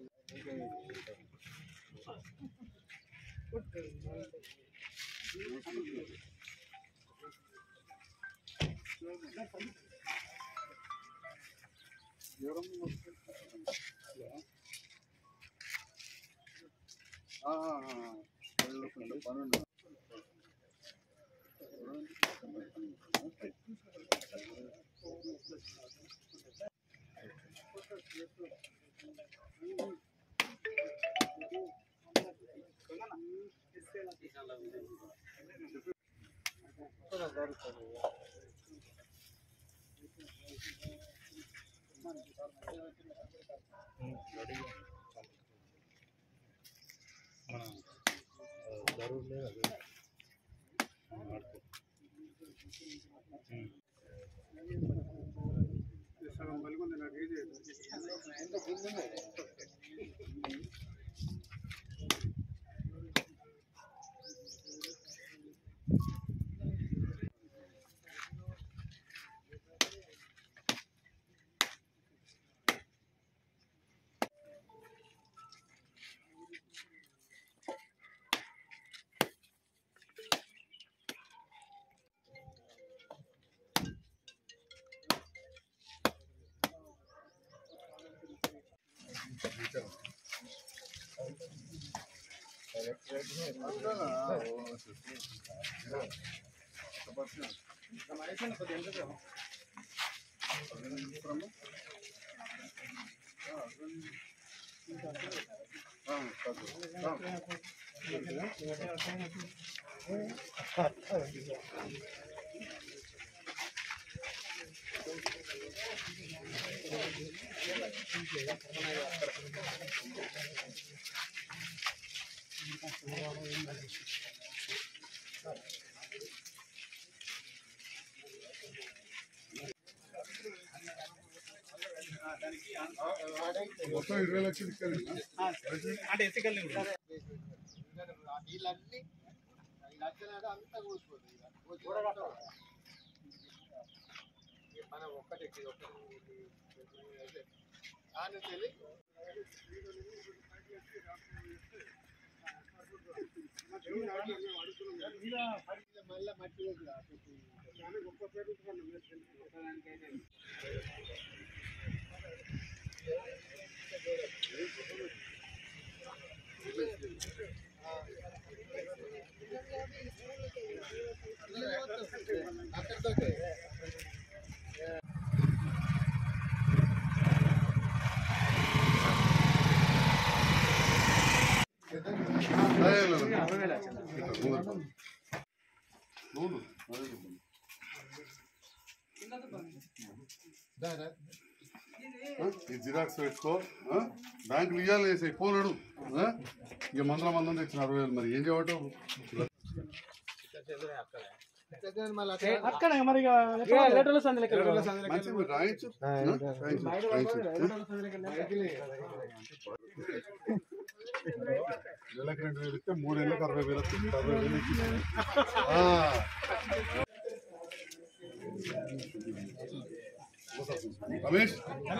మన జరూర్ లేదు అది ఆడుకో మొత్తం ఇరవై లక్షలు ఇచ్చారు అంటే ఎత్తికెళ్ళి నీళ్ళన్నీ లక్షణాలు అంతా కూలిపోతుంది మనం ఒక్కటే ఒక్కటి దాని తెలియ మళ్ళీ మట్టి గొప్ప పేరు ఈ జిరాక్స్ పెట్టుకో ఆ? బ్యాంకులు ఇవ్వాలి వేసాయి పోనాడు ఇక మందల మందం తెచ్చిన అరవై వేలు మరి ఏం చేయటం మళ్ళీ అక్కడ మరి ఇక లెటర్ల సంది లెక్క మంచిగా మీరు రాయించు ఆ? రాయించు రాయించు నెలకు రెండు వేలు ఇస్తే మూడేళ్ళకి అరవై వేలు వస్తుంది అరవై వేలు ఇచ్చి ఆ. రమేష్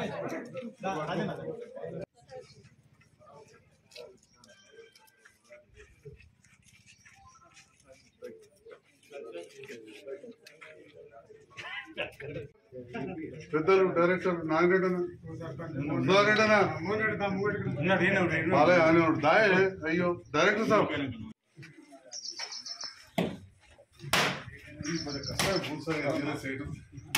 పెద్దలు డైరెక్టర్ నాగరెడ్డి నాగరెడ్డనా బాలయ్య అని ఒకడు. దాయే అయ్యో డైరెక్టర్ సాబ్ ఈ మరి కష్టాలు భూసారి అడిగిన చేయడం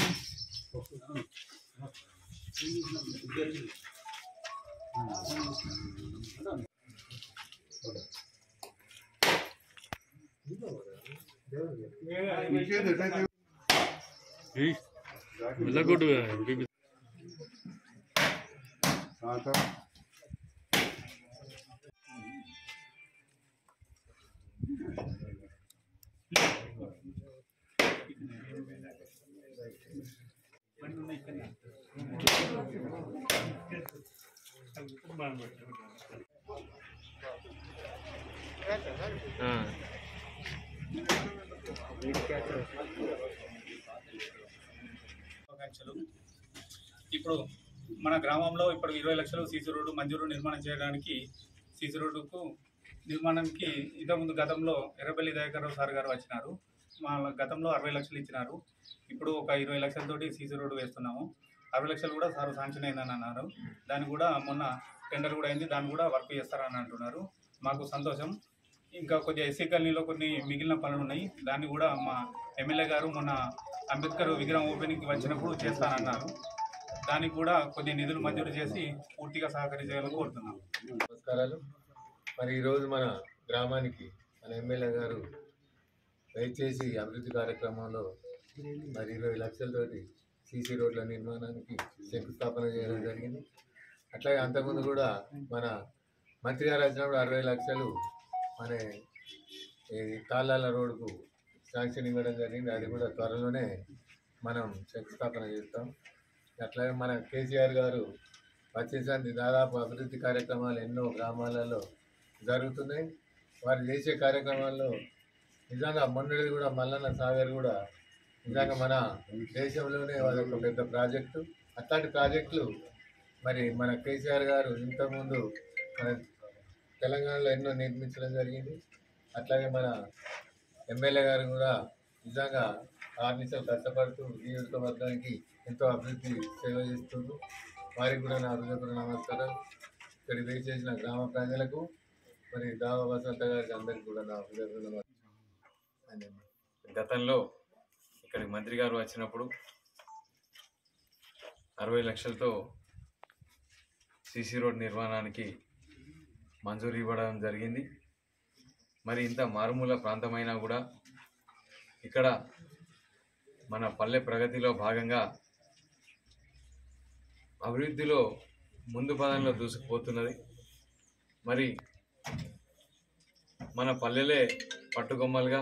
ఇంకేంది ఎట్లయితే వెళ్ళకూడదు ఆట శుభాకాంక్షలు ఇప్పుడు మన గ్రామంలో ఇప్పుడు ఇరవై లక్షలు సీసీ రోడ్డు మంజూరు నిర్మాణం చేయడానికి సీసీ రోడ్డుకు నిర్మాణానికి ఇంతకుముందు గతంలో ఎర్రబెల్లి దయాకర్రావు సార్ గారు వచ్చినారు మా గతంలో అరవై లక్షలు ఇచ్చినారు ఇప్పుడు ఒక ఇరవై లక్షలతోటి సీసీ రోడ్డు వేస్తున్నాము అరవై లక్షలు కూడా సార్ శాంక్షన్ అయిందని అన్నారు దాన్ని కూడా మొన్న టెండర్ కూడా అయింది దాన్ని కూడా వర్క్ చేస్తారని అంటున్నారు మాకు సంతోషం ఇంకా కొద్దిగా ఎస్సీ కాలనీలో కొన్ని మిగిలిన పనులు ఉన్నాయి దాన్ని కూడా మా ఎమ్మెల్యే గారు మొన్న అంబేద్కర్ విగ్రహం ఓపెనింగ్కి వచ్చినప్పుడు చేస్తానన్నారు దానికి కూడా కొన్ని నిధులు మంజూరు చేసి పూర్తిగా సహకరించాలని కోరుతున్నాం నమస్కారాలు మరి ఈరోజు మన గ్రామానికి మన ఎమ్మెల్యే గారు దయచేసి అభివృద్ధి కార్యక్రమంలో మరి ఇరవై లక్షలతోటి సీసీ రోడ్ల నిర్మాణానికి శంకుస్థాపన చేయడం జరిగింది అట్లాగే అంతకుముందు కూడా మన మంత్రి గారు వచ్చినప్పుడు అరవై లక్షలు మన ఈ తాళ్ళాల రోడ్డుకు శాంక్షన్ ఇవ్వడం జరిగింది అది కూడా త్వరలోనే మనం శంకుస్థాపన చేస్తాం అట్లాగే మన కేసీఆర్ గారు వచ్చేసరికి దాదాపు అభివృద్ధి కార్యక్రమాలు ఎన్నో గ్రామాలలో జరుగుతున్నాయి వారు చేసే కార్యక్రమాల్లో నిజంగా మొన్నటిది కూడా మల్లన్న సాగర్ కూడా నిజంగా మన దేశంలోనే అదొక పెద్ద ప్రాజెక్టు అట్లాంటి ప్రాజెక్టులు మరి మన కేసీఆర్ గారు ఇంతకుముందు మన తెలంగాణలో ఎన్నో నిర్మించడం జరిగింది అట్లాగే మన ఎమ్మెల్యే గారు కూడా నిజంగా ఆరు నిమిషాలు కష్టపడుతూ నియోజకవర్గానికి ఎంతో అభివృద్ధి సేవ చేస్తుండ్రు వారికి కూడా నా హృదయపూర్వక నమస్కారం ఇక్కడ చేసిన గ్రామ ప్రజలకు మరి దావ వసంత గారికి అందరికీ కూడా నా హృదయపూర్వక నమస్కారం గతంలో ఇక్కడికి మంత్రి గారు వచ్చినప్పుడు అరవై లక్షలతో సీసీ రోడ్ నిర్మాణానికి మంజూరు ఇవ్వడం జరిగింది మరి ఇంత మారుమూల ప్రాంతమైనా కూడా ఇక్కడ మన పల్లె ప్రగతిలో భాగంగా అభివృద్ధిలో ముందు పదంలో దూసుకుపోతున్నది మరి మన పల్లెలే పట్టుకొమ్మలుగా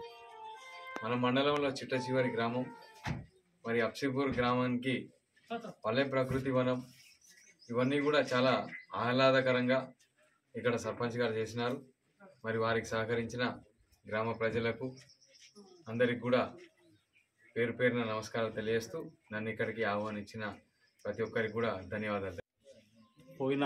మన మండలంలో చిట్ట చివరి గ్రామం మరి అప్సిపూర్ గ్రామానికి పల్లె ప్రకృతి వనం ఇవన్నీ కూడా చాలా ఆహ్లాదకరంగా ఇక్కడ సర్పంచ్ గారు చేసినారు మరి వారికి సహకరించిన గ్రామ ప్రజలకు అందరికి కూడా పేరు పేరున నమస్కారాలు తెలియజేస్తూ నన్ను ఇక్కడికి ఆహ్వానించిన ప్రతి ఒక్కరికి కూడా ధన్యవాదాలు పోయిన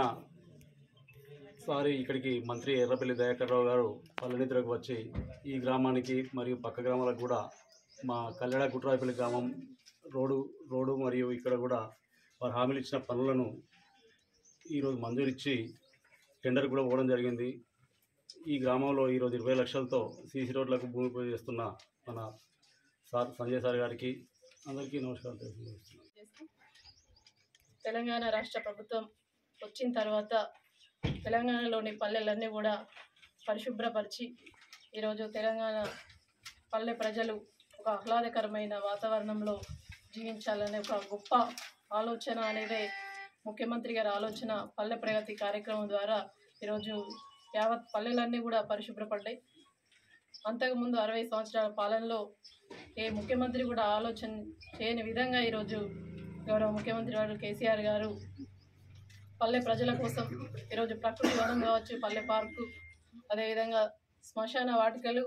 సారి ఇక్కడికి మంత్రి ఎర్రపల్లి దయాకర్రావు గారు పల్లెనిద్రకు వచ్చి ఈ గ్రామానికి మరియు పక్క గ్రామాలకు కూడా మా కల్లెడ గుట్రాయపల్లి గ్రామం రోడ్డు రోడ్డు మరియు ఇక్కడ కూడా వారు హామీలు ఇచ్చిన పనులను ఈరోజు మంజూరిచ్చి టెండర్ కూడా పోవడం జరిగింది ఈ గ్రామంలో ఈరోజు ఇరవై లక్షలతో సీసీ రోడ్లకు భూమి పూజ చేస్తున్న మన సార్ సంజయ్ సార్ గారికి అందరికీ నమస్కారం తెలియజేస్తున్నాను చేస్తూ తెలంగాణ రాష్ట్ర ప్రభుత్వం వచ్చిన తర్వాత తెలంగాణలోని పల్లెలన్నీ కూడా పరిశుభ్రపరిచి ఈరోజు తెలంగాణ పల్లె ప్రజలు ఒక ఆహ్లాదకరమైన వాతావరణంలో జీవించాలనే ఒక గొప్ప ఆలోచన అనేదే ముఖ్యమంత్రి గారి ఆలోచన పల్లె ప్రగతి కార్యక్రమం ద్వారా ఈరోజు యావత్ పల్లెలన్నీ కూడా పరిశుభ్రపడ్డాయి అంతకుముందు అరవై సంవత్సరాల పాలనలో ఏ ముఖ్యమంత్రి కూడా ఆలోచన చేయని విధంగా ఈరోజు గౌరవ ముఖ్యమంత్రి గారు కేసీఆర్ గారు పల్లె ప్రజల కోసం ఈరోజు ప్రకృతి వనం కావచ్చు పల్లె పార్కు అదేవిధంగా శ్మశాన వాటికలు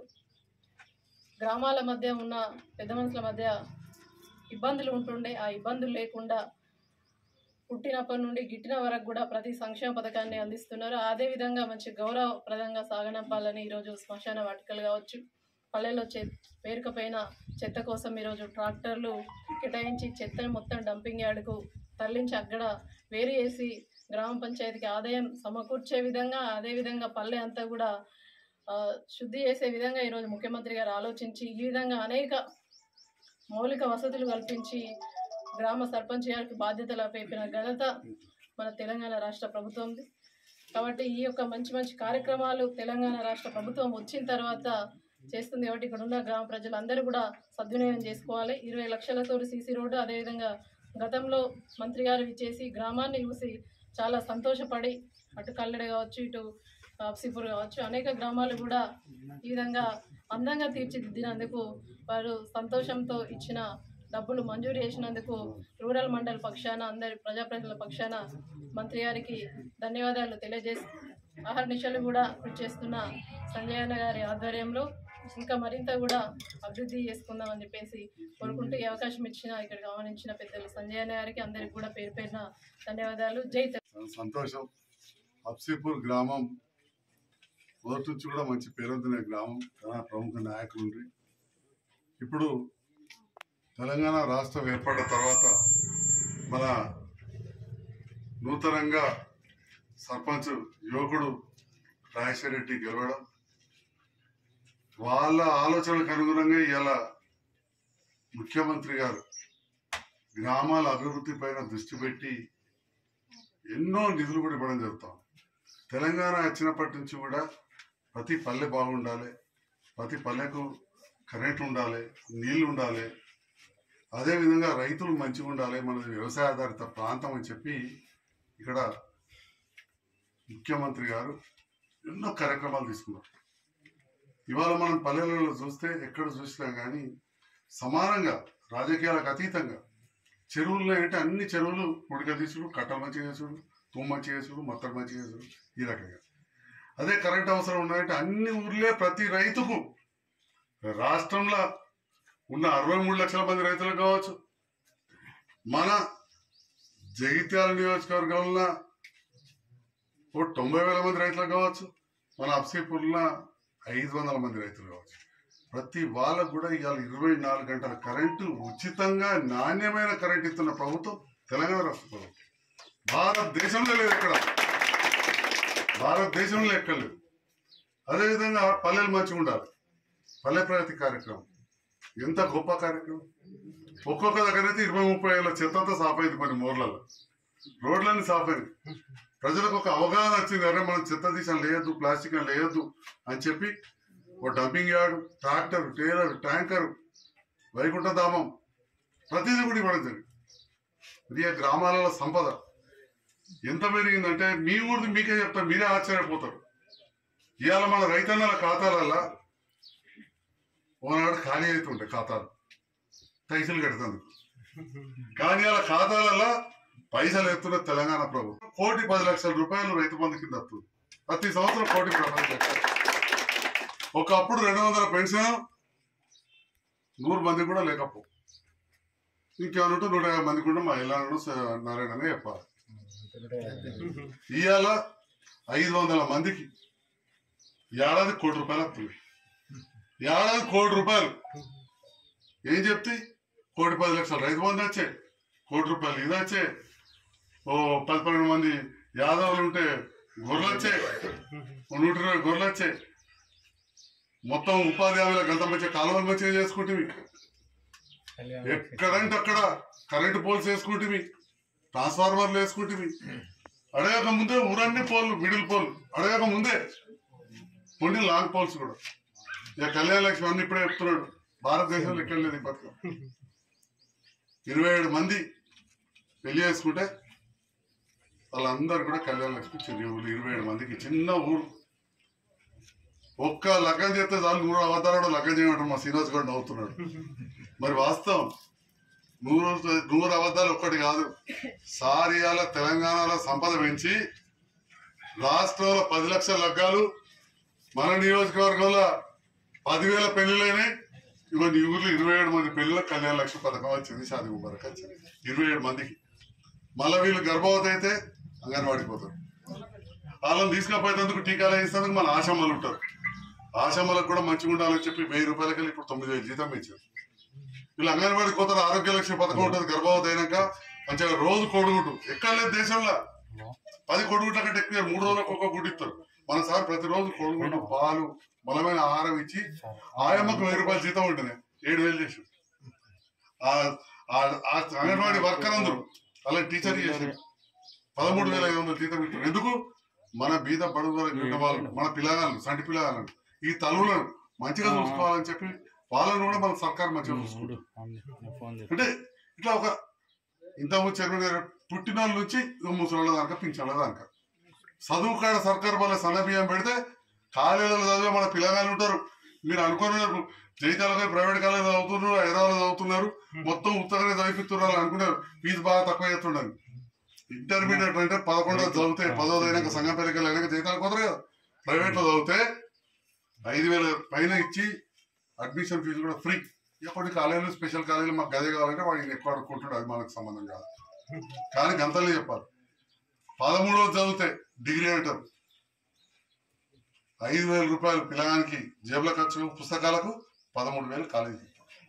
గ్రామాల మధ్య ఉన్న పెద్ద మనుషుల మధ్య ఇబ్బందులు ఉంటుండే ఆ ఇబ్బందులు లేకుండా పుట్టినప్పటి నుండి గిట్టిన వరకు కూడా ప్రతి సంక్షేమ పథకాన్ని అందిస్తున్నారు అదేవిధంగా మంచి గౌరవప్రదంగా సాగనంపాలని ఈరోజు శ్మశాన వాటికలు కావచ్చు పల్లెల్లో చె పేరుకపోయిన చెత్త కోసం ఈరోజు ట్రాక్టర్లు కేటాయించి చెత్తను మొత్తం డంపింగ్ యార్డుకు తరలించి అక్కడ వేరు చేసి గ్రామ పంచాయతీకి ఆదాయం సమకూర్చే విధంగా అదేవిధంగా పల్లె అంతా కూడా ఆ, శుద్ధి చేసే విధంగా ఈరోజు ముఖ్యమంత్రి గారు ఆలోచించి ఈ విధంగా అనేక మౌలిక వసతులు కల్పించి గ్రామ సర్పంచ్ గారికి బాధ్యతలు అప్పగిన ఘనత మన తెలంగాణ రాష్ట్ర ప్రభుత్వంది కాబట్టి ఈ యొక్క మంచి మంచి కార్యక్రమాలు తెలంగాణ రాష్ట్ర ప్రభుత్వం వచ్చిన తర్వాత చేస్తుంది కాబట్టి ఇక్కడ ఉన్న గ్రామ ప్రజలందరూ కూడా సద్వినియోగం చేసుకోవాలి ఇరవై లక్షలతో సీసీ రోడ్డు అదేవిధంగా గతంలో మంత్రి గారు ఇచ్చేసి గ్రామాన్ని చూసి చాలా సంతోషపడి అటు కల్లెడ కావచ్చు ఇటు అప్సిపూర్ కావచ్చు అనేక గ్రామాలు కూడా ఈ విధంగా అందంగా తీర్చిదిద్దినందుకు వారు సంతోషంతో ఇచ్చిన డబ్బులు మంజూరు చేసినందుకు రూరల్ మండల్ పక్షాన అందరి ప్రజాప్రతినిధుల పక్షాన మంత్రి గారికి ధన్యవాదాలు తెలియజేసి ఆహార నిశలు కూడా కృషి చేస్తున్న సంజయ్ అన్న గారి ఆధ్వర్యంలో ఇంకా మరింత కూడా అభివృద్ధి చేసుకుందామని చెప్పేసి కోరుకుంటూ ఈ అవకాశం ఇచ్చిన ఇక్కడ గమనించిన పెద్దలు సంజయ్ అన్న గారికి అందరికి కూడా పేరు పేరున ధన్యవాదాలు జై తెలంగాణ. చాలా సంతోషం అప్సీపూర్ గ్రామం మొదటి నుంచి కూడా మంచి పేరొందిన గ్రామం చాలా ప్రముఖ నాయకులు ఉండ్రి. ఇప్పుడు తెలంగాణ రాష్ట్రం ఏర్పడిన తర్వాత మన నూతనంగా సర్పంచ్ యువకుడు రాజశేఖర రెడ్డి గెలవడం వాళ్ళ ఆలోచనలకు అనుగుణంగా ఇవాళ ముఖ్యమంత్రి గారు గ్రామాల అభివృద్ధి పైన దృష్టి పెట్టి ఎన్నో నిధులు కూడా ఇవ్వడం జరుగుతాం తెలంగాణ వచ్చినప్పటి నుంచి కూడా ప్రతి పల్లె బాగుండాలి ప్రతి పల్లెకు కరెంట్ ఉండాలి నీళ్లు ఉండాలి అదేవిధంగా రైతులు మంచిగా ఉండాలి మనది వ్యవసాయ ఆధారిత ప్రాంతం అని చెప్పి ఇక్కడ ముఖ్యమంత్రి గారు ఎన్నో కార్యక్రమాలు తీసుకున్నారు ఇవాళ మనం పల్లెలలో చూస్తే ఎక్కడ చూసినా కానీ సమానంగా రాజకీయాలకు అతీతంగా చెరువులు అంటే అన్ని చెరువులు ఉడక తీసుడు కట్టలు మంచిగా చేసుడు తుమ్మ మంచిగా చేసుడు మొత్తం మంచిగా చేసుడు ఈ రకంగా అదే కరెంట్ అవసరం ఉన్నాయంటే అన్ని ఊర్లే ప్రతి రైతుకు రాష్ట్రంలో ఉన్న అరవై మూడు లక్షల మంది రైతులకు కావచ్చు మన జగిత్యాల నియోజకవర్గంలో ఓ తొంభై వేల మంది రైతులకు కావచ్చు మన అప్సీపూర్లో ఐదు వందల మంది రైతులు కావచ్చు ప్రతి వాళ్ళకు కూడా ఇవాళ ఇరవై నాలుగు గంటల కరెంటు ఉచితంగా నాణ్యమైన కరెంట్ ఇస్తున్న ప్రభుత్వం తెలంగాణ రాష్ట్ర ప్రభుత్వం భారతదేశంలో లేదు ఎక్కడ భారతదేశంలో ఎక్కడ లేదు అదేవిధంగా పల్లెలు మంచిగా ఉండాలి పల్లె ప్రగతి కార్యక్రమం ఎంత గొప్ప కార్యక్రమం ఒక్కొక్క దగ్గర అయితే ఇరవై ముప్పై ఏళ్ళ చెత్తతో సాఫ్ అయింది కొన్ని మూర్లలో రోడ్లన్నీ సాఫ్ అయింది ప్రజలకు ఒక అవగాహన వచ్చింది అరే మనం చెత్త తీసిన లేయద్దు ప్లాస్టిక్ అని లేయద్దు అని చెప్పి ఓ dumping yard tractor trailer tanker వైకుంఠధామం ప్రతిదీ కూడా ఇవ్వడం జరిగింది ఇది ఆ గ్రామాలలో సంపద ఎంత పెరిగిందంటే మీ ఊరిది మీకే చెప్తారు మీరే ఆశ్చర్యపోతారు ఇవాళ మన రైతన్నల ఖాతాలల్లో ఓనాడు ఖాళీ అవుతుంటాయి ఖాతాలు పైసలు కడుతుంది కానీ అలా ఖాతాలలో పైసలు ఎత్తున్న తెలంగాణ ప్రభుత్వం కోటి పది లక్షల రూపాయలు రైతు బంధు కింద వస్తుంది ప్రతి సంవత్సరం కోటి పది లక్షలు ఒకప్పుడు రెండు వందల పెన్షన్ నూరు మంది కూడా లేకపో ఇంకేమైనా ఉంటే నూట యాభై మంది కూడా మా ఇల్లాను నారాయణనే చెప్పాలి ఇవాళ ఐదు వందల మందికి ఏడాది కోటి రూపాయలు వస్తుంది ఏడాది కోటి రూపాయలు ఏం చెప్తే కోటి పది లక్షలు రైతు బంధు వచ్చే కోటి రూపాయలు ఇది వచ్చే ఓ పది పన్నెండు మంది యాదవులు ఉంటే గొర్రెలు వచ్చే ఓ నూట ఇరవై గొర్రెలు వచ్చే మొత్తం ఉపాధి హామీల గంట మంచిగా కాలువలు మంచిగా చేసుకుంటుంది ఎక్కడంటే అక్కడ కరెంటు పోల్స్ వేసుకుంటుంది ట్రాన్స్ఫార్మర్లు వేసుకుంటుంది అడగక ముందే ఊరన్నీ పోల్ మిడిల్ పోల్ అడగక ముందే కొన్ని లాంగ్ పోల్స్ కూడా ఇక కళ్యాణ లక్ష్మి అన్ని ఇప్పుడే చెప్తున్నాడు భారతదేశంలో ఎక్కడ లేదు ఈ పథకం ఇరవై ఏడు మంది పెళ్లి చేసుకుంటే వాళ్ళందరూ కూడా కళ్యాణ లక్ష్మి చిన్న ఊరు ఇరవై ఏడు మందికి చిన్న ఊరు ఒక్క లగ్గం చేస్తే చాలు నూరు అవతారాడు లగ్గం చేయమంటారు మా శ్రీనివాస్ గారు నవ్వుతున్నాడు మరి వాస్తవం నూరు నూరు అబద్ధాలు ఒక్కటి కాదు సారియాల తెలంగాణలో సంపద పెంచి రాష్ట్రంలో పది లక్షల లగ్గాలు మన నియోజకవర్గంలో పదివేల పెళ్లిలైనాయి ఇగో నీ ఊర్లో ఇరవై ఏడు మంది పెళ్లిలో కళ్యాణ లక్ష్మి పథకం వచ్చింది షాది ముబారక్ వచ్చింది ఇరవై ఏడు మందికి మళ్ళీ వీళ్ళు గర్భవతి అయితే అంగన్వాడికి పోతారు వాళ్ళని తీసుకుపోయేందుకు టీకాలు వేసేందుకు మన ఆశమ్మలు ఉంటారు ఆశమ్మలకు కూడా మంచిగా ఉండాలని చెప్పి వెయ్యి రూపాయలకి ఇప్పుడు తొమ్మిది వేలు జీతం ఇచ్చారు వీళ్ళు అంగన్వాడికి పోతారు ఆరోగ్య లక్ష్మి పథకం ఉంటుంది గర్భవతి అయినాక మంచిగా రోజు కోడిగుడ్డు ఎక్కడ లేదు దేశంలో పది కోడిగుడ్ల కంటే ఎక్కువ మూడు రోజులకు ఒక్కొక్క గుడ్డు ఇస్తారు మన సార్ ప్రతిరోజు కోడిగుడ్డు పాలు బలమైన ఆహారం ఇచ్చి ఆయమ్మకు వెయ్యి రూపాయలు జీతం ఉంటుంది ఏడు వేలు చేసి ఆ- ఆ- ఆ అంగన్వాడీ వర్కర్ అందరూ అలాగే టీచర్ చేసి పదమూడు వేల ఐదు వందలు జీతం ఇస్తారు ఎందుకు మన బీద బడుగు వాళ్ళు మన పిల్లగాళ్ళు సంటి పిల్లగాళ్ళు ఈ తల్లులను మంచిగా చూసుకోవాలని చెప్పి వాళ్ళని కూడా మన సర్కార్ మంచిగా చూసుకుంటారు అంటే ఇట్లా ఒక ఇంతకుముందు చైర్మన్ గారు పుట్టిన వాళ్ళ నుంచి ఇక ముసలి దాకా పింఛన్ల దాకా చదువు కాడ సర్కార్ వాళ్ళ సన్న బియ్యం పెడితే కాలేజీలో చదివే మన పిల్లగాళ్ళు ఉంటారు మీరు అనుకున్నారు జైతాల ప్రైవేట్ కాలేజ్ చదువుతున్నారు హైదరాబాద్ చదువుతున్నారు మొత్తం ఉత్తగానే చదివిస్తున్నారు అనుకున్నారు ఫీజు బాగా తక్కువ చేస్తుండదు ఇంటర్మీడియట్ అంటే పదకొండో చదివితే పదోది అయినాక సంఘం పెళ్ళికలు అయినాక జీతాలు కుదరదు కదా ప్రైవేట్ లో చదివితే ఐదు వేల పైన ఇచ్చి అడ్మిషన్ ఫీజు కూడా ఫ్రీ ఇక కొన్ని కాలేజీలు స్పెషల్ కాలేజీలు మాకు గదే కావాలంటే వాడిని ఎక్కువ అడుక్కుంటాడు అది మనకు సంబంధం కాదు కానీ గంతలే చెప్పాలి పదమూడవ చదివితే డిగ్రీ అంటారు ఐదు వేల రూపాయలు పిల్లగానికి జేబుల ఖర్చు పుస్తకాలకు పదమూడు వేలు కాలేజీ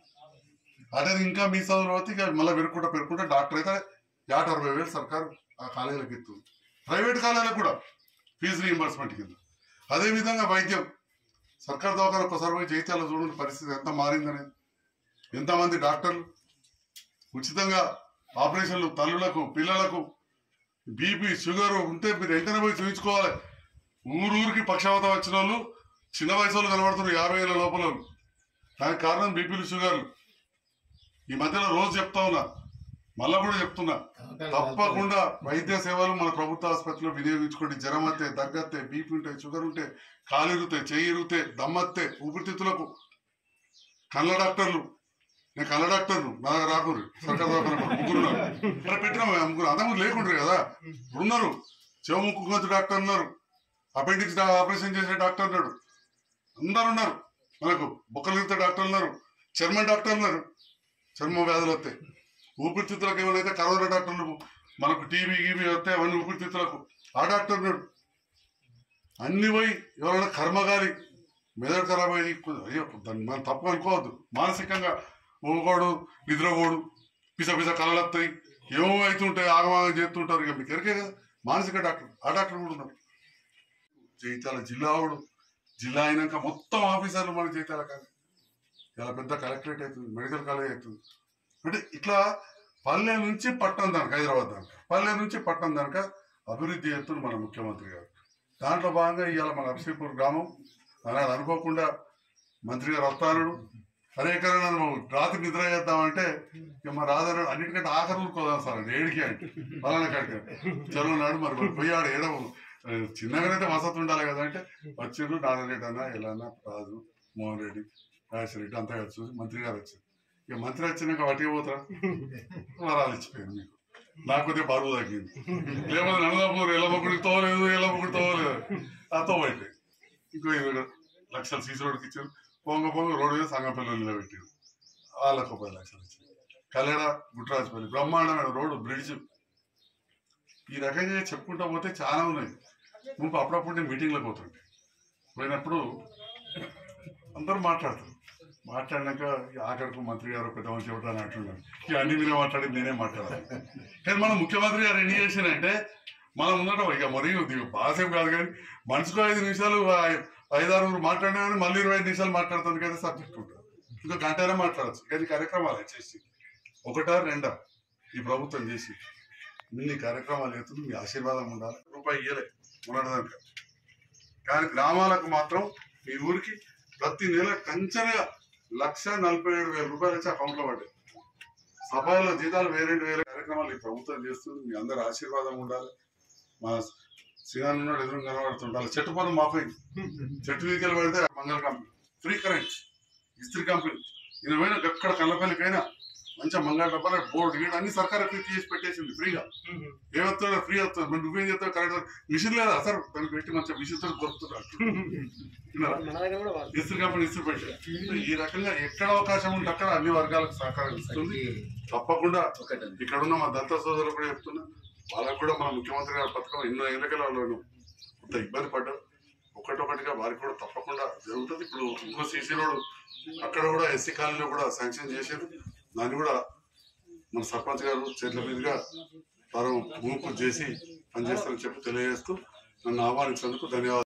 అదే ఇంకా మీ చదువులు పోతే ఇక మళ్ళీ పెరుక్కుంటా పెరుక్కుంటా డాక్టర్ అయితే యాట అరవై వేలు సర్కారు ఆ కాలేజీలకు ఇస్తుంది ప్రైవేట్ కాలేజీలకు కూడా ఫీజు రీఎంబర్స్మెంట్ కింద అదేవిధంగా వైద్యం సర్కార్ దవాఖాన ఒకసారి పోయి జైత్యాల చూడండి పరిస్థితి ఎంత మారిందనేది ఎంతమంది డాక్టర్లు ఉచితంగా ఆపరేషన్లు తల్లులకు పిల్లలకు బీపీ షుగర్ ఉంటే మీరు వెంటనే పోయి చూపించుకోవాలి ఊరూరికి పక్షవాతం వచ్చిన వాళ్ళు చిన్న వయసు వాళ్ళు కనబడుతున్నారు యాభై ఏళ్ళ లోపల వాళ్ళు. దానికి కారణం బీపీలు షుగర్లు ఈ మధ్యలో రోజు చెప్తా ఉన్నా మళ్ళా కూడా చెప్తున్నా తప్పకుండా వైద్య సేవలు మన ప్రభుత్వ ఆసుపత్రిలో వినియోగించుకోండి జ్వరం వస్తే దగ్గత్తే బీపీ ఉంటే షుగర్ ఉంటే కాలు ఇరిగితే చెయ్యి ఇరిగితే దమ్మత్తే ఊపిరితిత్తులకు కళ్ళ డాక్టర్లు నేను కళ్ళ డాక్టర్ను నా దగ్గర రాకూరు సర్కార్ దవాఖాన ముగ్గురు ఉన్నారు అరే పెట్టినా ముగ్గురు అంతకుముందు లేకుండ్రు కదా ఇప్పుడు ఉన్నారు చెవు ముక్కు గొంతు డాక్టర్ ఉన్నారు అపెండిక్స్ ఆపరేషన్ చేసే డాక్టర్ ఉన్నాడు అందరు ఉన్నారు మనకు బొక్కలిగితే డాక్టర్ ఉన్నారు చర్మ డాక్టర్ ఉన్నారు చర్మ వ్యాధులు వస్తాయి ఊపిరితిత్తులకు ఏమైనా కరోనా డాక్టర్లు మనకు టీబీ గీబీ వస్తే అవన్నీ ఊపిరితిత్తులకు ఆ డాక్టర్ ఉన్నాడు అన్ని పోయి ఎవరైనా కర్మగాలి మెదడు ఖరాబ్ అయ్యి అయ్యో దాన్ని మనం తప్పు అనుకోవద్దు మానసికంగా ఊగోడు నిద్రపోడు పిస పిస కళలు వస్తాయి ఏమో అవుతుంటాయి ఆగమాగం చేస్తుంటారు ఇక మీకు ఎరికే కదా మానసిక డాక్టర్ ఆ డాక్టర్ కూడా ఉన్నారు జైతాల జిల్లా వాడు జిల్లా అయినాక మొత్తం ఆఫీసర్లు మన జైతాల కానీ ఇలా పెద్ద కలెక్టరేట్ అవుతుంది మెడికల్ కాలేజ్ అవుతుంది అంటే ఇట్లా పల్లె నుంచి పట్టణం దానికి హైదరాబాద్ దానికి పల్లె నుంచి పట్టణం దానిక అభివృద్ధి చేస్తుంది మన ముఖ్యమంత్రి గారు దాంట్లో భాగంగా ఇవాళ మన అర్సీపూర్ గ్రామం అలాగే అనుకోకుండా మంత్రి గారు వస్తానడు అనేక మనం రాత్రి నిద్ర చేద్దామంటే ఇక మా రాదన్నాడు అన్నిటికంటే ఆఖరి ఊరుకోదాం సార్ ఏడికి అంటే పలానా కాడికి చెరువు నాడు మరి మరి పోయాడు ఏడవ చిన్నగానైతే వసతి ఉండాలి కదా అంటే వచ్చిండ్రు నారాయణ అన్న ఎలానా రాజు మోహన్ రెడ్డి రాజశేఖర అంతా కలిసి చూసి మంత్రి గారు వచ్చారు ఇక మంత్రి వచ్చినాక వాటికి పోతారా వరాలు ఇచ్చిపోయింది మీకు నాకు కొద్దిగా బరువు తగ్గింది లేకపోతే నన్నదప్పుడు ఎల్లమ్మకుడికి తోలేదు ఎల్లమ్మకుడి తోలేదు ఆ తోవైపోయింది ఇంకో ఇరవై లక్షలు సీసీ రోడ్కి ఇచ్చారు పొంగ పొంగ రోడ్డు మీద సంఘం పిల్లలు నిలబెట్టారు వాళ్ళకు పది లక్షలు ఇచ్చారు కల్లెడ గుట్రాజపల్లి బ్రహ్మాండమైన రోడ్డు బ్రిడ్జ్ ఈ రకంగా చెప్పుకుంటా పోతే చాలా ఉన్నాయి ముందు అప్పుడప్పుడు నేను మీటింగ్లకు పోతుంటే పోయినప్పుడు అందరూ మాట్లాడతారు మాట్లాడినాక ఈ ఆఖరికి మంత్రి గారు పెద్ద మంచి చెప్పడం అంటున్నారు ఇక అన్ని మీరే మాట్లాడి నేనే మాట్లాడాలి కానీ మన ముఖ్యమంత్రి గారు ఎన్ని చేసినంటే మనం ఉండటం ఇక మరీ ఇది భాషం కాదు కానీ మనసుకు ఐదు నిమిషాలు ఐ- ఐదారు మాట్లాడినా కానీ మళ్ళీ ఇరవై ఐదు నిమిషాలు మాట్లాడుతుంది కదా సబ్జెక్ట్ ఉంటుంది ఇంకా గంటైనా మాట్లాడచ్చు కానీ కార్యక్రమాలు చేసి ఒకటా రెండా ఈ ప్రభుత్వం చేసి ఇన్ని కార్యక్రమాలు చేస్తుంది మీ ఆశీర్వాదం ఉండాలి రూపాయి ఇయ్యలే ఉన్నదానిక కానీ గ్రామాలకు మాత్రం మీ ఊరికి ప్రతి నెల కంచెనగా లక్ష నలభై ఏడు వేల రూపాయలు వచ్చి అకౌంట్లో పడ్డాయి సభలో జీతాలు వేరే రెండు వేల కార్యక్రమాలు ఈ ప్రభుత్వం చేస్తుంది మీ అందరి ఆశీర్వాదం ఉండాలి మా శ్రీనారాయణ ఉన్నాడు ఎదురు కనబడుతుండాలి చెట్టు పనులు మాపై చెట్టు వీకెళ్ళి పడితే మంగళ కంపెనీ ఫ్రీ కరెంట్ ఇస్త్రీ కంపెనీ ఈయన పోయిన ఎక్కడ కళ్ళపల్లికైనా మంచిగా మంగళ డబ్బాలు బోర్డు గీడు అన్ని సర్కారు ఫీ చేసి పెట్టేసింది ఫ్రీగా ఏమవుతుందో ఫ్రీ అవుతుంది మరి నువ్వేం చెప్తావు కరెంట్ మిషన్ లేదా సార్ దానికి పెట్టి మంచిగా మిషన్ తో దొరుకుతున్నారు ఇస్త్రీ కంపెనీ ఇస్త్రీ పెట్టి ఈ రకంగా ఎక్కడ అవకాశం ఉంటే అక్కడ అన్ని వర్గాలకు సహకారం ఇస్తుంది తప్పకుండా ఇక్కడ ఉన్న మా దత్త సోదరులు కూడా చెప్తున్నా వాళ్ళకు కూడా మన ముఖ్యమంత్రి గారి పథకం ఎన్నో ఎన్నికల వాళ్ళు కొంత ఇబ్బంది పడ్డారు ఒకటొకటిగా వారికి కూడా తప్పకుండా జరుగుతుంది ఇప్పుడు ఇంకో సీసీ రోడ్ అక్కడ కూడా ఎస్సీ కాలనీలో కూడా శాంక్షన్ చేశారు దాన్ని కూడా మన సర్పంచ్ గారు చేతుల మీదుగా ప్రారంభం భూమి పూజ చేసి పనిచేస్తారని చెప్పి తెలియజేస్తూ నన్ను ఆహ్వానించినందుకు ధన్యవాదాలు